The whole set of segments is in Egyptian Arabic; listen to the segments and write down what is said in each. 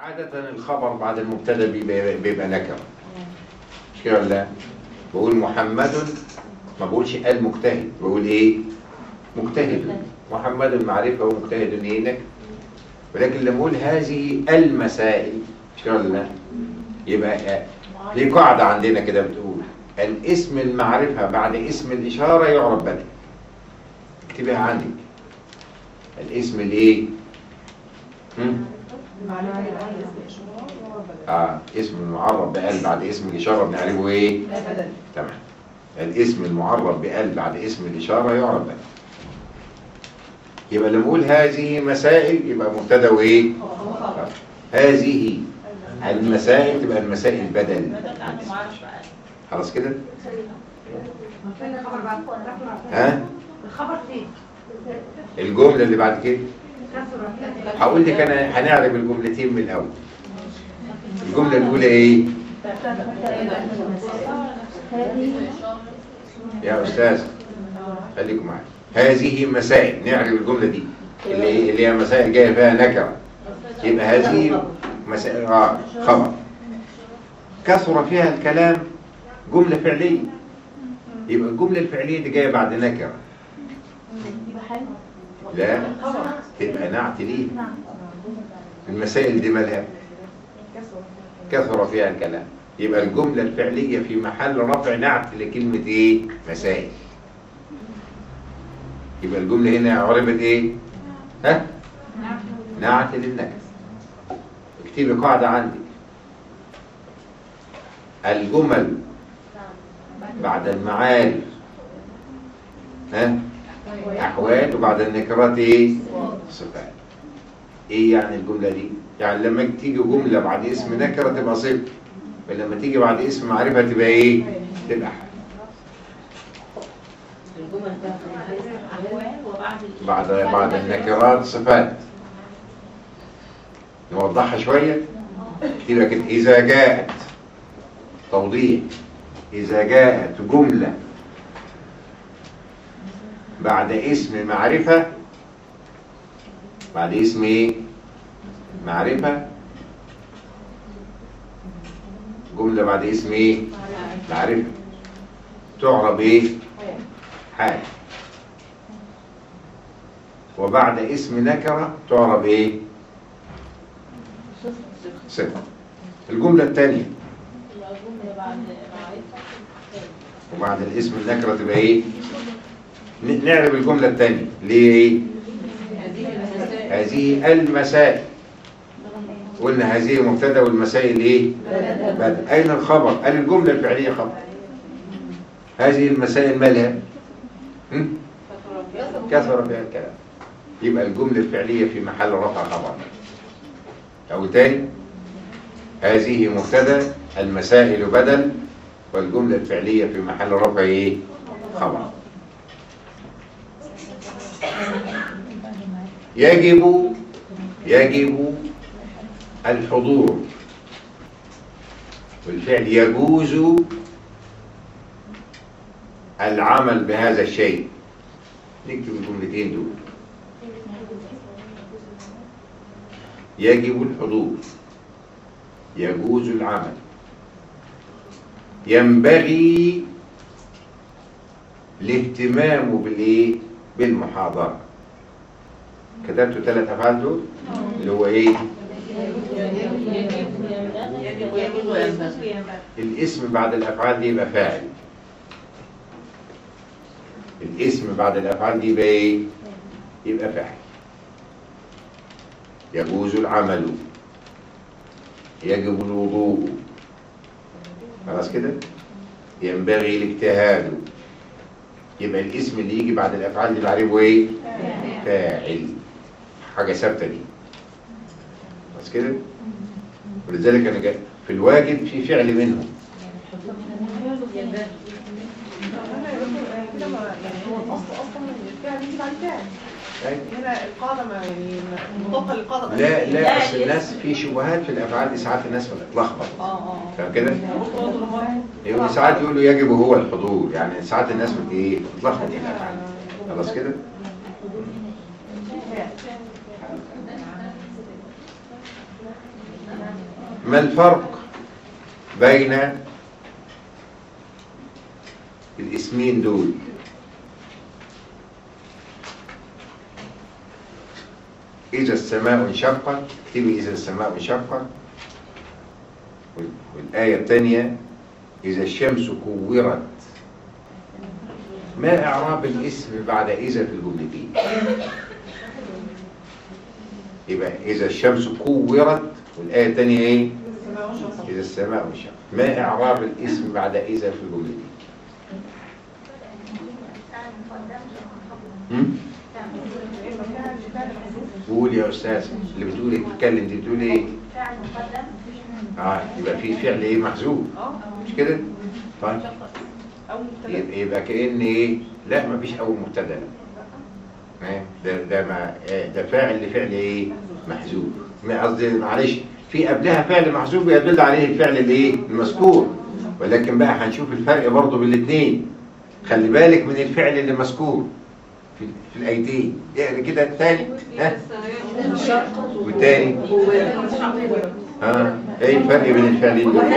عادة الخبر بعد المبتدا بيبقى, بيبقى نكرة مش كده ولا لا؟ بقول محمد ما بقولش المجتهد بقول ايه؟ مجتهد محمد المعرفة ومجتهد ايه نكرة ولكن لما اقول هذه المسائل مش كده ولا لا؟ يبقى في قاعدة عندنا كده بتقول الاسم المعرفة بعد اسم الإشارة يعرف بدل اكتبها عندك الاسم الايه؟ هم؟ اه اسم المعرب بقلب بعد اسم الإشارة بنعرفه ايه؟ تمام الاسم المعرب بقلب بعد اسم الإشارة يعرف بدل يبقى لما نقول هذه مسائل يبقى مبتدا وايه؟ طب. هذه المسائل تبقى المسائل بدل خلاص كده؟ فين الخبر بعد ها؟ الخبر فين؟ الجملة اللي بعد كده كسر هقول لك انا هنعرف الجملتين من الاول الجملة الأولى ايه؟ يا أستاذ خليكم معايا هذه مسائل نعرف الجملة دي اللي اللي هي مسائل جاية فيها نكرة يبقى هذه مسائل اه خبر كثر فيها الكلام جملة فعلية يبقى الجملة الفعلية دي جاية بعد نكرة لا تبقى نعت ليه المسائل دي مالها كثر فيها الكلام يبقى الجملة الفعلية في محل رفع نعت لكلمة ايه مسائل يبقى الجملة هنا عربت ايه ها نعت للنكس اكتبي قاعدة عندك الجمل بعد المعارف ها أحوال وبعد النكرات إيه؟ صفات. إيه يعني الجملة دي؟ يعني لما تيجي جملة بعد اسم نكرة تبقى صفة. ولما تيجي بعد اسم معرفة تبقى إيه؟ تبقى حال. الجمل أحوال وبعد بعد بعد النكرات صفات. نوضحها شوية؟ كده كده إذا جاءت توضيح إذا جاءت جملة بعد اسم معرفة بعد اسم ايه معرفة جملة بعد اسم ايه معرفة تعرب ايه حال وبعد اسم نكرة تعرب ايه صفة الجملة الثانية الجملة بعد معرفة وبعد الاسم النكرة تبقى ايه ن- نعرف الجملة الثانية ليه ايه هذه المسائل قلنا هذه مبتدا والمسائل ايه بدل اين الخبر قال الجملة الفعلية خبر هذه المسائل مالها هم؟ كثر فيها الكلام يبقى الجملة الفعلية في محل رفع خبر أو تاني هذه مبتدا المسائل بدل والجملة الفعلية في محل رفع ايه خبر يجب يجب الحضور والفعل يجوز العمل بهذا الشيء نكتب الجملتين دول يجب الحضور يجوز العمل ينبغي الاهتمام بالايه بالمحاضره كتبت ثلاث افعال دول اللي هو ايه الاسم بعد الافعال دي يبقى فاعل الاسم بعد الافعال دي يبقى ايه يبقى فاعل يجوز العمل يجب الوضوء خلاص كده ينبغي الاجتهاد يبقى الاسم اللي يجي بعد الافعال دي بعرفه ايه فاعل حاجه ثابته دي بس كده ولذلك انا جاي في الواجب في فعل منهم يعني هو الاصل اصلا الفعل يجي بعد الفعل أيوة. هنا القاعده ما يعني مطابقه للقاعده لا لا اصل الناس في شبهات في الافعال دي ساعات الناس بتتلخبط اه اه فاهم كده؟ يقول ساعات يقولوا يجب هو الحضور يعني ساعات الناس بت ايه بتتلخبط في الافعال خلاص كده؟ ما الفرق بين الاسمين دول إذا السماء انشقت اكتبي إذا السماء انشقت وال- والآية الثانية إذا الشمس كورت ما إعراب الاسم بعد إذا في الجملتين يبقى إذا الشمس كورت والآية الثانية إيه السماء والشمس. إذا السماء انشقت ما إعراب الاسم بعد إذا في الجملتين هم؟ إما فعل فعل محذوف. قول يا أستاذ اللي بتقولي بتتكلم دي بتقول إيه فعل مقدم اه يبقى في فعل ايه محذوف اه مش كده طيب او مبتدا يبقى, يبقى كأن ايه لا مفيش اول مبتدا آه، ده ده ما آه، ده فاعل لفعل ايه محذوف ما قصدي معلش في قبلها فعل محذوف يدل عليه الفعل الايه المذكور ولكن بقى هنشوف الفرق برضه بين الاثنين خلي بالك من الفعل اللي مذكور في, في الايتين يعني كده الثاني ها والتاني ها ايه الفرق بين الفعلين دول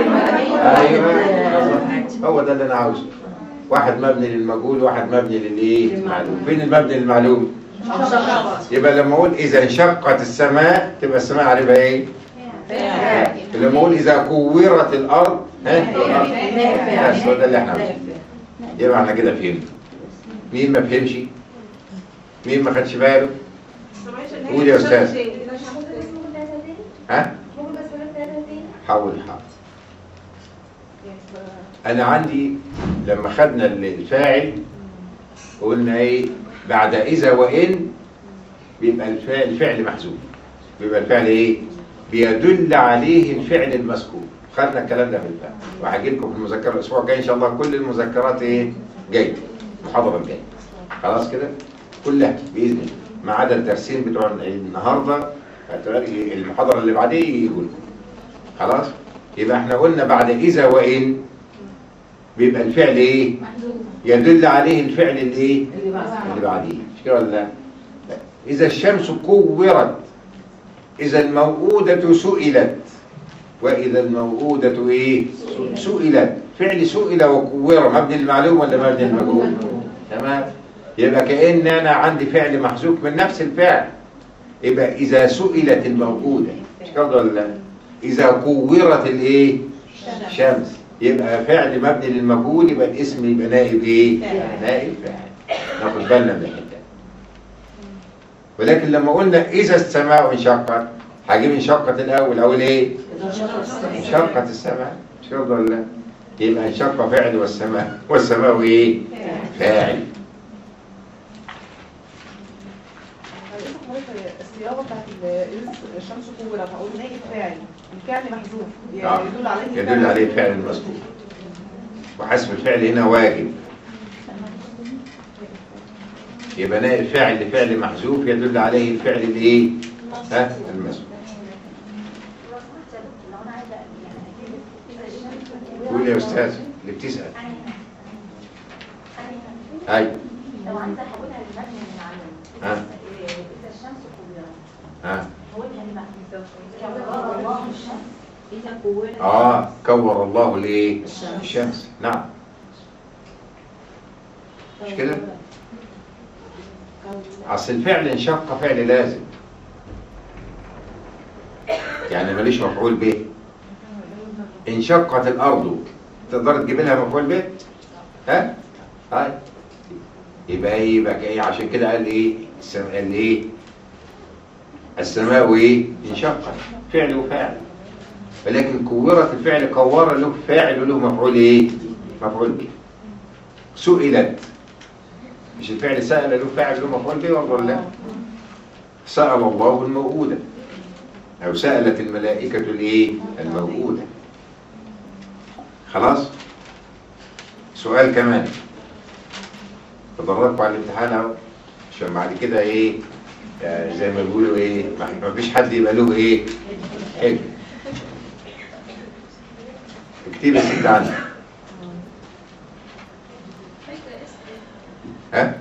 ايوه هو ده اللي انا عاوزه واحد مبني للمجهول واحد مبني للايه المعلوم فين المبني للمعلوم يبقى لما اقول اذا انشقت السماء تبقى السماء عارفها ايه لما اقول اذا كورت الارض ها بس هو ده اللي احنا عاوزينه يبقى احنا كده فهمنا مين ما فهمش مين ما خدش باله قول يا استاذ ها حول حاضر انا عندي لما خدنا الفاعل قلنا ايه بعد اذا وان بيبقى الفعل الفعل محذوف بيبقى الفعل ايه بيدل عليه الفعل المذكور خدنا الكلام ده في الفعل وهجي لكم في المذكره الاسبوع الجاي ان شاء الله كل المذكرات ايه جايه المحاضره الجايه خلاص كده كلها باذن الله ما عدا الدرسين بتوع النهارده هتلاقي المحاضره اللي بعديه يجوا لكم خلاص يبقى احنا قلنا بعد اذا وان بيبقى الفعل ايه يدل عليه الفعل الايه اللي بعديه مش كده ولا لا لا. اذا الشمس كورت اذا الموءودة سئلت واذا الموءودة ايه سئلت فعل سئل وكور مبني للمعلوم ولا مبني للمجهول تمام يبقى كأن انا عندي فعل محذوف من نفس الفعل يبقى اذا سئلت الموءودة مش كده ولا لا اذا كورت الايه شمس يبقى فعل مبني للمجهول يبقى الاسم يبقى نائب ايه نائب فاعل ناخد بالنا من الحته ولكن لما قلنا اذا السماء انشقت هجيب انشقت الاول اقول ايه انشقت السماء مش كده ولا لا يبقى انشق فعل والسماء والسماء ايه فاعل الصياغه بتاعت ال- الشمس كورت هقول نائب فاعل الفعل محذوف آه. يدل عليه يدل عليه الفعل المذكور وحسب الفعل هنا واجب يبقى نائب فاعل لفعل محذوف يدل عليه الفعل الايه ها المذكور قول يا استاذ اللي بتسال ايوه لو عايزه احولها لمبني للمعلوم ها. اذا الشمس كورت ها حولها لمبني كبر الله الشمس إذا كورت اه كور الله ليه الشمس نعم مش كده اصل الفعل انشق فعل لازم يعني ماليش مفعول به انشقت الارض تقدر تجيب لها مفعول به ها طيب يبقى ايه يبقى ايه عشان كده قال ايه السم... قال ايه السماء ايه انشقت فعل وفاعل ولكن كورت الفعل كور له فاعل وله مفعول ايه مفعول به سئلت مش الفعل سأل له فاعل له مفعول به ولا لا سأل الله الموءودة أو سألت الملائكة الايه الموءودة خلاص سؤال كمان تدرجوا على الامتحان اهو عشان بعد كده ايه آه، زي ما بيقولوا ايه ما ما فيش حد يبقى له ايه حلو اكتبي يا ست عندك ها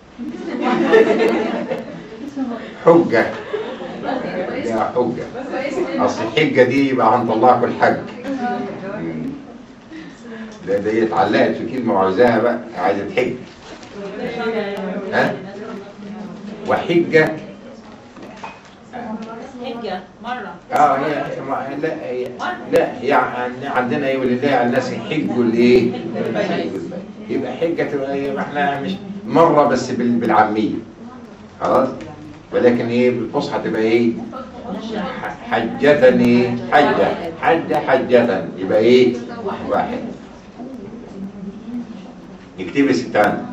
حجة يا حجة اصل الحجه دي يبقى هنطلعكم الحج مم. لا ده هي اتعلقت في كلمه وعايزاها بقى عايزه تحج ها وحجه حجة مرة اه هي ما- لا هي لا هي عن- عندنا ايه ولله على الناس يحجوا الايه؟ يحجوا البيت. يبقى حجه تبقى ايه ما احنا مش مره بس بال- بالعاميه خلاص ولكن ايه بالفصحى تبقى ايه؟ ح- حجة ايه؟ حجة حجة حجة يبقى ايه؟ واحد اكتبي ستان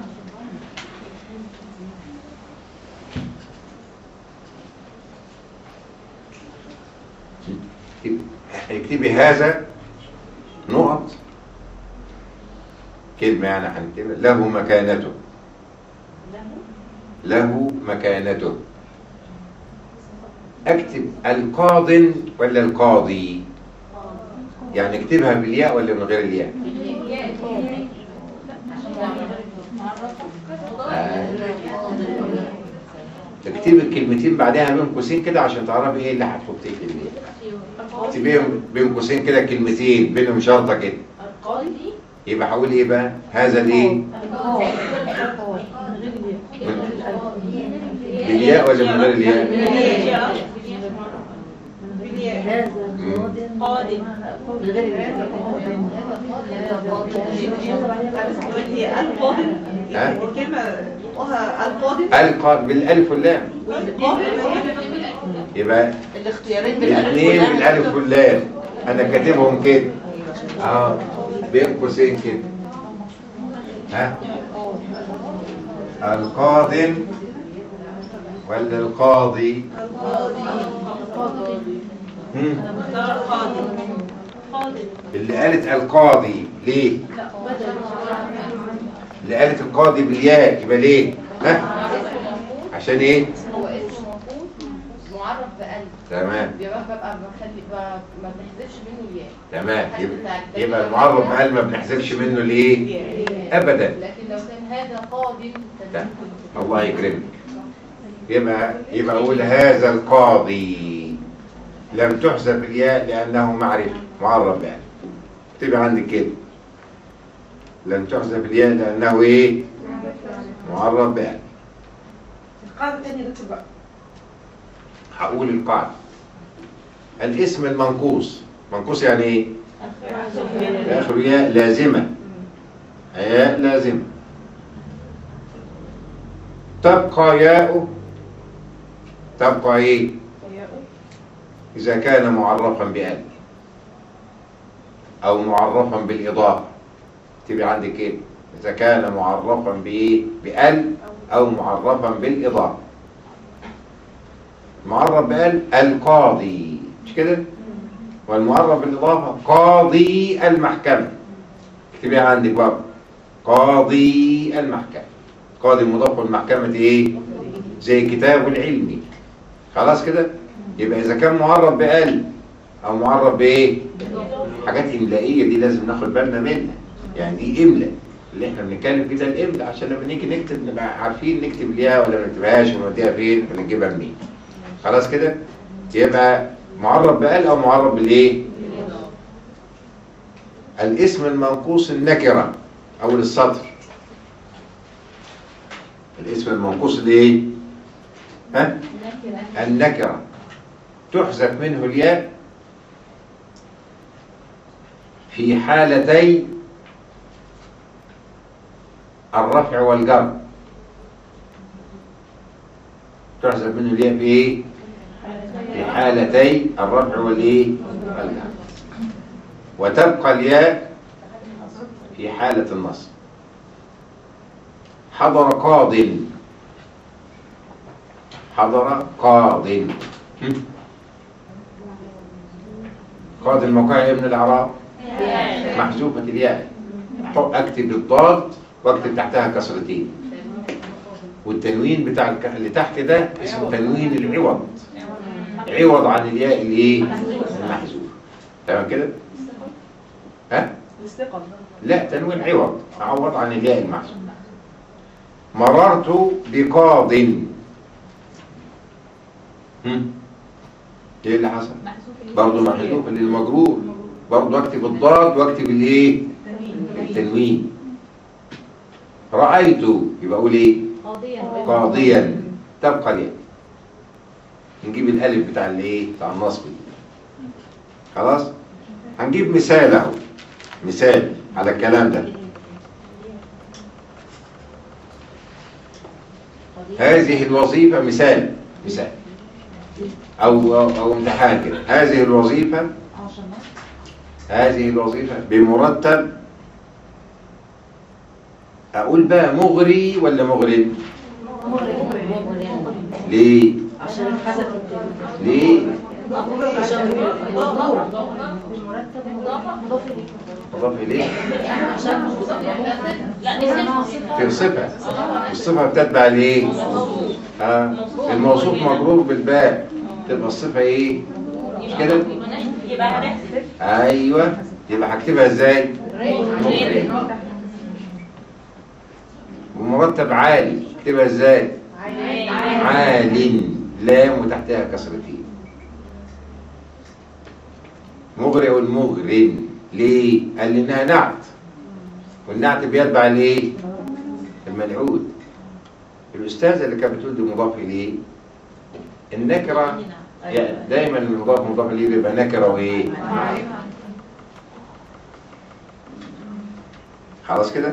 اكتبي هذا نقط كلمة يعني هنكتبها له مكانته له مكانته اكتب القاض ولا القاضي يعني اكتبها بالياء ولا من غير الياء اكتبي الكلمتين بعدها بين قوسين كده عشان تعرفي ايه اللي هتحطيه في الياء اكتبيهم بين قوسين كده كلمتين بينهم شرطه كده القاضي يبقى هقول ايه بقى هذا الايه بالياء ولا من غير الياء قاضي هي القادم ها الكلمة نطقها القادم القى بالالف واللام والقادم يبقى الاختيارين الاثنين بالالف واللام انا كاتبهم كده اه بين قوسين كده ها القاضي ولا القاضي هم؟ اختار القاضي قاضي اللي قالت القاضي ليه اللي قالت القاضي بالياء يبقى ليه ها عشان ايه هو اسم موجود معرف بقلب تمام بيبقى ببقى بخلي ب- ما بنحذفش منه الياء تمام يبقى, يبقى المعرف بقال ما بنحذفش منه ليه ابدا لكن لو كان هذا قاضي لا. الله يكرمك يبقى يبقى اقول هذا القاضي لم تحذف الياء لانه معرفه معرف يعني تبقى عندك كده لم تحذف الياء لانه ايه معرف بقى القاعدة الثانية دكتور بقى هقول القاعده الاسم المنقوص منقوص يعني ايه اخر ياء لازمه ياء لازمه تبقى ياء تبقى ايه اذا كان معرفا بأل او معرفا بالاضافه تبقى عندك ايه اذا كان معرفا بايه بأل او معرفا بالاضافه معرف بقال القاضي مش كده والمعرف بالإضافة قاضي المحكمة اكتبيها عندك بقى قاضي المحكمة قاضي مضاف المحكمة ايه زي كتاب العلمي خلاص كده يبقى إذا كان معرف بقال أو معرف بإيه حاجات إملائية دي لازم ناخد بالنا منها يعني دي إملاء اللي احنا بنتكلم فيه ده الإملاء عشان لما نيجي نكتب نبقى عارفين نكتب ليها ولا ما نكتبهاش ونوديها فين ونجيبها منين خلاص كده يبقى معرف بقال او معرف بالايه الاسم المنقوص النكره او السطر الاسم المنقوص الايه ها النكره تحذف منه الياء في حالتي الرفع والجر تحذف منه الياء في ايه في حالتي الرفع والايه والجر وتبقى الياء في حالة النصب حضر قاض حضر قاض هم؟ قاض الموقع إيه من الإعراب محذوفة الياء حط- اكتب الضاد واكتب تحتها كسرتين والتنوين بتاع الك- اللي تحت ده اسمه تنوين العوض عوض عن الياء الايه المحذوف تمام كده ها الاستقل لا تنوين عوض عوض عن الياء المحذوف مررت بقاض هم؟ ايه اللي حصل محذوف برضه محذوف للمجرور برضه اكتب الضاد واكتب الايه التنوين رأيت يبقى اقول ايه قاضيا قاضيا تبقى الياء نجيب الالف بتاع الايه بتاع النصب دي. خلاص هنجيب مثال اهو مثال على الكلام ده هذه الوظيفة مثال مثال أو أو, أو امتحان كده هذه الوظيفة هذه الوظيفة بمرتب أقول بقى مغري ولا مغرم؟ ليه؟ عشان اتحذف ليه؟ عشان المرتب مضاف اليه مضاف إليه عشان لا نسيت في الصفة الصفة بتتبع الإيه؟ ها الموصوف مجرور بالباء تبقى الصفة إيه؟ مش كده؟ يبقى هنحذف أيوه يبقى هكتبها إزاي؟ مغرم ومرتب عالي اكتبها إزاي؟ عال لام وتحتها كسرتين مغري والمغرم ليه؟ قال لي انها نعت والنعت بيتبع الايه؟ المنعود الاستاذه اللي كانت بتقول دي مضاف اليه النكره يعني دايما المضاف مضاف اليه بيبقى نكره وايه؟ خلاص كده؟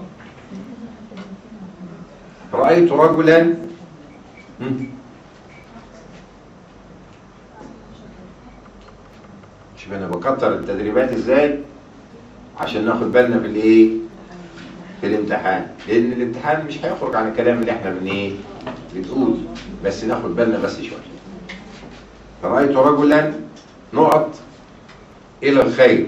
رأيت رجلا مم. شوف انا بكتر التدريبات ازاي عشان ناخد بالنا في الايه في الامتحان لان الامتحان مش هيخرج عن الكلام اللي احنا بن ايه بتقول بس ناخد بالنا بس شويه رأيت رجلا نقط الى الخير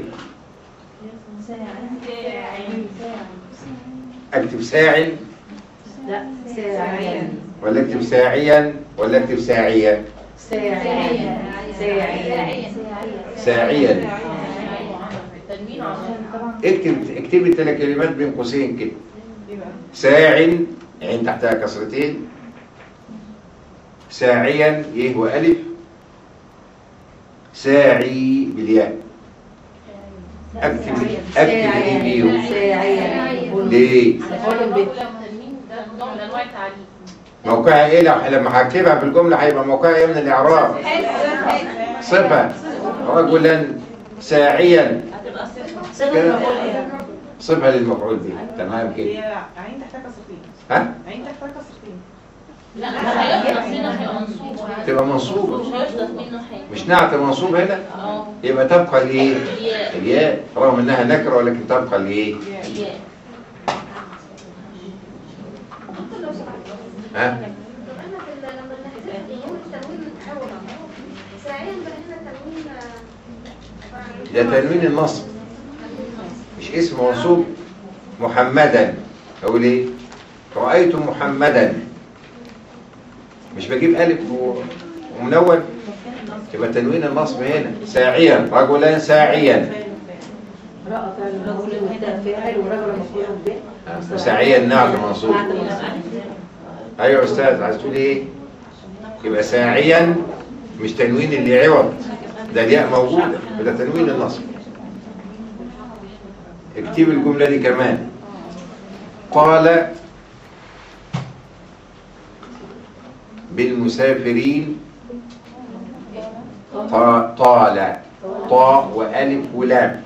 اكتب ساع لا ساعيا ولا اكتب ساعيا ولا اكتب ساعية ساعيا ساعيا ساعيا التنوين عشان اكتب اكتب الثلاث كلمات بين قوسين كده يبقى ساع عين تحتها كسرتين ساعيا يه وألف ساعي بالياء اكتب اكتب ايه بيهم ساعيا ليه قولهم بيه التنوين ده نوع من انواع التعليم موقعها ايه لو- لما هكتبها في الجملة هيبقى موقعها ايه من الاعراب صفة رجلا ساعيا هتبقى صفر كده. صفر مقول صفة للمفعول به تمام كده هي عين تحتها كسرتين ها عين تحتها كسرتين لا مش هيخلص منه هيبقى منصوب تبقى منصوبة مش هيخلص منه حاجه مش نعت منصوب هنا اه يبقى تبقى الايه الياء الياء رغم انها نكره ولكن تبقى الايه الياء ها طب احنا في ال- لما نحذف نقول التنوين متحول ساعيا بقى هنا تنوين آه، ده تنوين النصب مش اسم موصوب محمدا اقول ايه رايت محمدا مش بجيب الف و- ومنون يبقى تنوين النصب هنا ساعيا رجلا ساعيا رأى فعل مقول والتاء فاعل ورجل مفعول به ها، وساعيا نعت منصوب نعت منصوب. ايوه يا استاذ عايز تقول ايه يبقى ساعيا مش تنوين اللي عوض ده الياء موجوده وده تنوين النصب اكتب الجمله دي كمان قال بالمسافرين طا- طال طاء والف ولام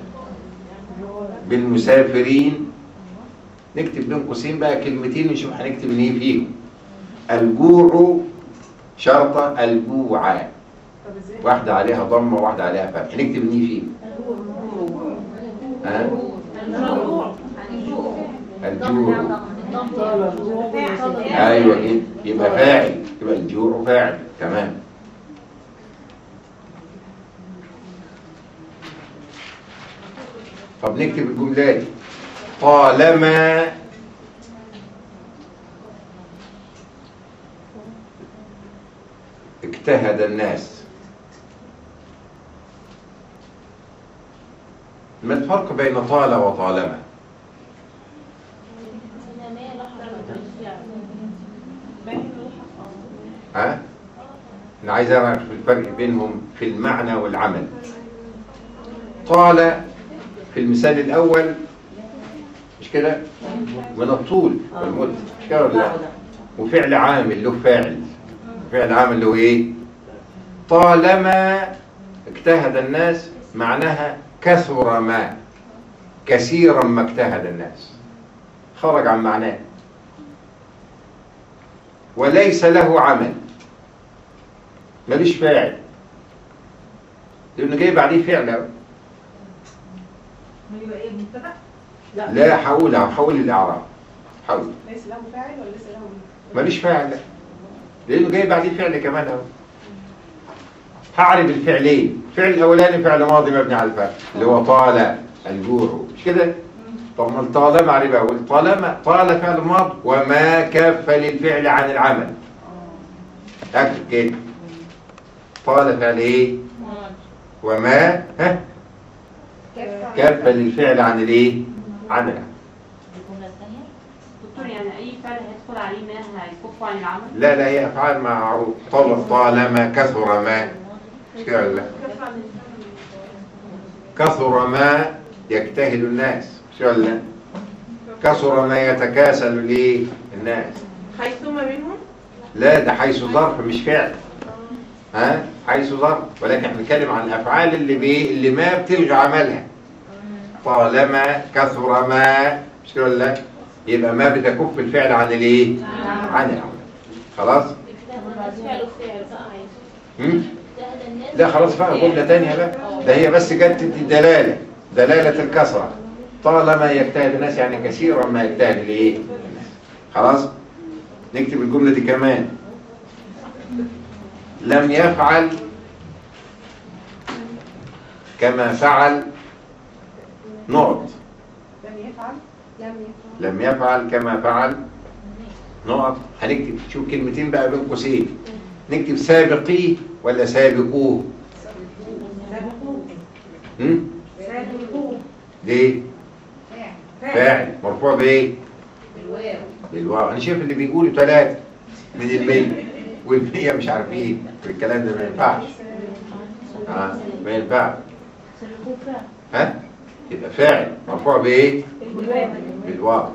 بالمسافرين نكتب بين قوسين بقى كلمتين نشوف هنكتب ايه فيهم الجوع شرطة الجوع طب ازاي؟ واحدة عليها ضمة واحدة عليها فتح نكتب ايه فيهم ها الجوع ايوه كده يبقى فاعل يبقى الجوع فاعل تمام طب نكتب الجملة دي طالما اجتهد الناس ما الفرق بين طال وطالما باين الروح. ها عايز اعرف الفرق بينهم في المعنى والعمل طال في المثال الاول مش كده من الطول والمدة مش كده ولا لا وفعل عامل له فاعل فعل عامل له ايه طالما اجتهد الناس معناها كثر ما كثيرا ما اجتهد الناس خرج عن معناه وليس له عمل ماليش فاعل لانه جاي بعديه فعل أهو. يبقى ايه مبتدا لا حول حول الاعراب حول ليس له فاعل ولا ليس له ماليش فاعل لا لانه جاي بعديه فعل كمان اهو هعرف الفعلين الفعل الاولاني فعل ماضي مبني على الفتح اللي هو طال الجوع مش كده طب ما طالما اعرف اقول طالما طال فعل ماض وما كف للفعل عن العمل اكتب كده طال فعل ايه وما ها كف للفعل عن الايه عن العمل الجملة الثانية دكتور يعني اي فعل هيدخل عليه ما هيكف عن العمل لا لا هي افعال معروف طال طالما كثر ما مش كده ولا لا كثر ما يجتهد الناس مش كده ولا لا كثر ما يتكاسل الايه الناس حيثما منهم لا ده حيث ظرف مش فعل ها حيث ظرف ولكن احنا بنتكلم عن الافعال اللي بي اللي ما بتلغي عملها طالما كثر ما مش كده ولا لا يبقى ما بتكف الفعل عن الايه عن العمل خلاص هم؟ لا خلاص بقى جملة تانية بقى ده هي بس جت تدي دلالة دلالة الكسرة طالما يجتهد الناس يعني كثيرا ما يجتهد الايه الناس. خلاص نكتب الجملة دي كمان لم يفعل كما فعل نقط لم يفعل لم يفعل لم يفعل كما فعل نقط هنكتب شوف كلمتين بقى بين قوسين نكتب سابقيه ولا سابقوه هم؟ ليه فاعل مرفوع بايه بالواو انا شايف اللي بيقولوا ثلاثة من المية والمية مش عارفين الكلام ده ما ينفعش اه ما ينفعش ها يبقى فاعل مرفوع بايه بالواو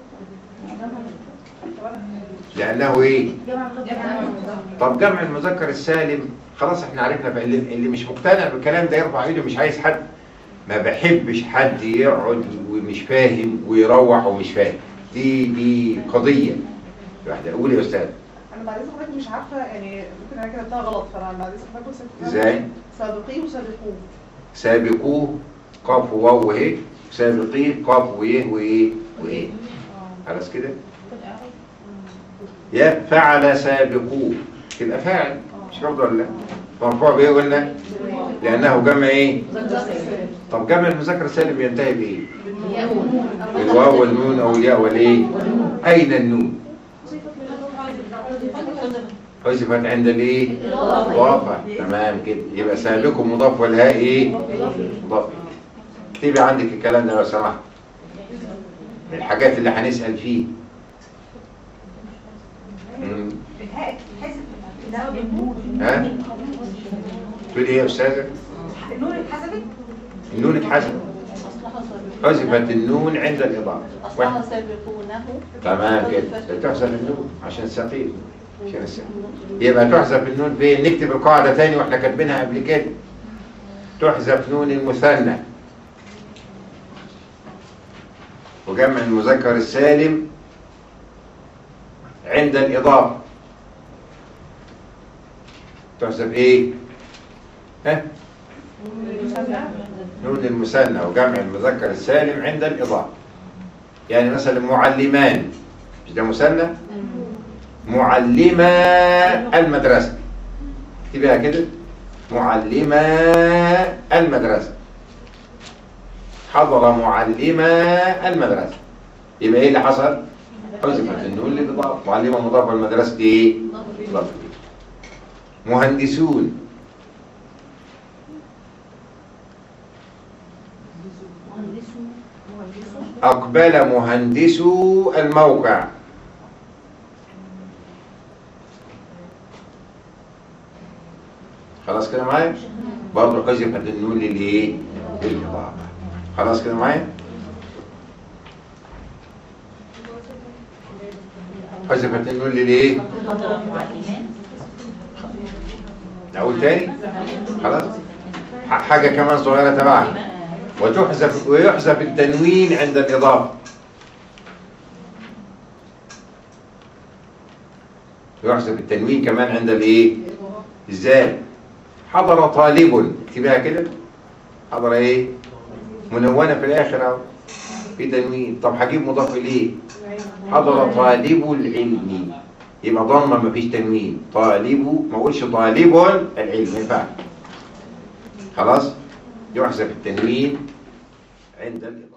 لانه ايه طب جمع المذكر السالم خلاص احنا عرفنا بقى اللي, اللي مش مقتنع بالكلام ده يرفع ايده مش عايز حد ما بحبش حد يقعد ومش فاهم ويروح ومش فاهم دي دي قضية واحدة قول يا استاذ انا بعد اذن حضرتك مش عارفه يعني ممكن انا كتبتها غلط فانا بعد اذن حضرتك بس ازاي سابقيه وسابقوه سابقوه قاف وواو وهي سابقيه قاف ويه وايه وايه خلاص كده يا فعل سابقوه يبقى فاعل مش برضه ولا لا؟ مرفوع بايه قلنا لانه جمع ايه طب جمع المذكر السالم ينتهي بايه بالواو والنون او الياء والايه اين النون حذفت عند الايه اضافه تمام كده يبقى سابقكم مضاف والهاء ايه مضاف اكتبي عندك الكلام ده لو سمحت الحاجات اللي هنسال فيه مم. ها تقول ايه يا استاذه النون اتحسبت النون اتحسبت حذفت النون عند الاضافه أصلها سابقونه تمام كده تحذف النون عشان ثقيل عشان الثقيل يبقى تحذف النون فين نكتب القاعده تاني واحنا كاتبينها قبل كده تحذف نون المثنى وجمع المذكر السالم عند الإضافة تحذف إيه؟ ها؟ نون المثنى وجمع المذكر السالم عند الإضافة يعني مثلا معلمان مش ده مثنى؟ معلما المدرسة اكتبها كده معلما المدرسة حضر معلما المدرسة يبقى ايه اللي حصل؟ حذفت النون للإضافة معلمة مضافة المدرسة ايه؟ مضافة مهندسون أقبل مهندسو الموقع خلاص كده معايا برضه حذفت النون للايه للاضافه خلاص كده معايا حذفت النون للايه نقول تاني خلاص ح- حاجه كمان صغيره تبعها وتحذف ويحذف التنوين عند الاضافه يحذف التنوين كمان عند الايه ازاي حضر طالب اكتبها كده حضر ايه منونه في الاخر اهو في تنوين طب هجيب مضاف اليه حضر طالب العلم يبقى ضمه مفيش تنوين طالب ما اقولش طالب العلم ما ينفعش خلاص يحذف التنوين عند الإضافة